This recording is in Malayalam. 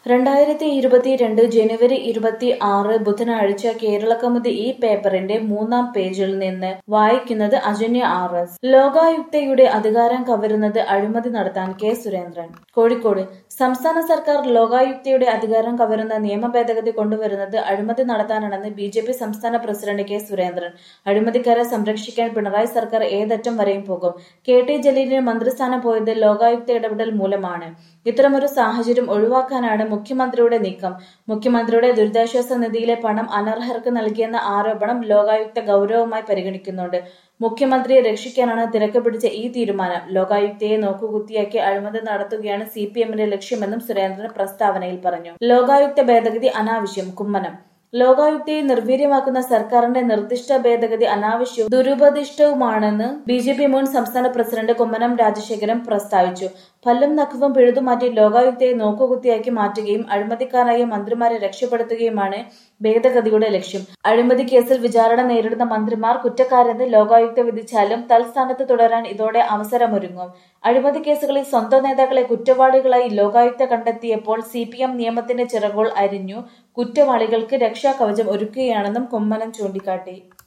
രണ്ടായിരത്തി ഇരുപത്തിരണ്ട് ജനുവരി ഇരുപത്തി ആറ് ബുധനാഴ്ച കേരളകൗമുദി ഈ പേപ്പറിന്റെ മൂന്നാം പേജിൽ നിന്ന് വായിക്കുന്നത് അജന്യ ആർ എസ് ലോകായുക്തയുടെ അധികാരം കവരുന്നത് അഴിമതി നടത്താൻ കെ സുരേന്ദ്രൻ കോഴിക്കോട് സംസ്ഥാന സർക്കാർ ലോകായുക്തയുടെ അധികാരം കവരുന്ന നിയമ ഭേദഗതി കൊണ്ടുവരുന്നത് അഴിമതി നടത്താനാണെന്ന് ബി ജെ പി സംസ്ഥാന പ്രസിഡന്റ് കെ സുരേന്ദ്രൻ അഴിമതിക്കാരെ സംരക്ഷിക്കാൻ പിണറായി സർക്കാർ ഏതറ്റം വരെയും പോകും കെ ടി ജലീലിന് മന്ത്രിസ്ഥാനം പോയത് ലോകായുക്ത ഇടപെടൽ മൂലമാണ് ഇത്തരമൊരു സാഹചര്യം ഒഴിവാക്കാനാണ് മുഖ്യമന്ത്രിയുടെ നീക്കം മുഖ്യമന്ത്രിയുടെ ദുരിതാശ്വാസ നിധിയിലെ പണം അനർഹർക്ക് നൽകിയെന്ന ആരോപണം ലോകായുക്ത ഗൗരവമായി പരിഗണിക്കുന്നുണ്ട് മുഖ്യമന്ത്രിയെ രക്ഷിക്കാനാണ് തിരക്ക് പിടിച്ച ഈ തീരുമാനം ലോകായുക്തയെ നോക്കുകുത്തിയാക്കി അഴിമതി നടത്തുകയാണ് സി പി എമ്മിന്റെ ലക്ഷ്യമെന്നും സുരേന്ദ്രൻ പ്രസ്താവനയിൽ പറഞ്ഞു ലോകായുക്ത ഭേദഗതി അനാവശ്യം കുമ്മനം ലോകായുക്തയെ നിർവീര്യമാക്കുന്ന സർക്കാരിന്റെ നിർദ്ദിഷ്ട ഭേദഗതി അനാവശ്യവും ദുരുപദിഷ്ടവുമാണെന്ന് ബി ജെ പി മുൻ സംസ്ഥാന പ്രസിഡന്റ് കുമ്മനം രാജശേഖരൻ പ്രസ്താവിച്ചു പല്ലും നഖവും പിഴുതുമാറ്റി ലോകായുക്തയെ നോക്കുകുത്തിയാക്കി മാറ്റുകയും അഴിമതിക്കാരായ മന്ത്രിമാരെ രക്ഷപ്പെടുത്തുകയുമാണ് ഭേദഗതിയുടെ ലക്ഷ്യം അഴിമതി കേസിൽ വിചാരണ നേരിടുന്ന മന്ത്രിമാർ കുറ്റക്കാരെന്ന് ലോകായുക്ത വിധിച്ചാലും തൽസ്ഥാനത്ത് തുടരാൻ ഇതോടെ അവസരമൊരുങ്ങും അഴിമതി കേസുകളിൽ സ്വന്തം നേതാക്കളെ കുറ്റവാളികളായി ലോകായുക്ത കണ്ടെത്തിയപ്പോൾ സി പി എം നിയമത്തിന്റെ ചിറകുകൾ അരിഞ്ഞു കുറ്റവാളികൾക്ക് രക്ഷാകവചം ഒരുക്കുകയാണെന്നും കുമ്മനം ചൂണ്ടിക്കാട്ടി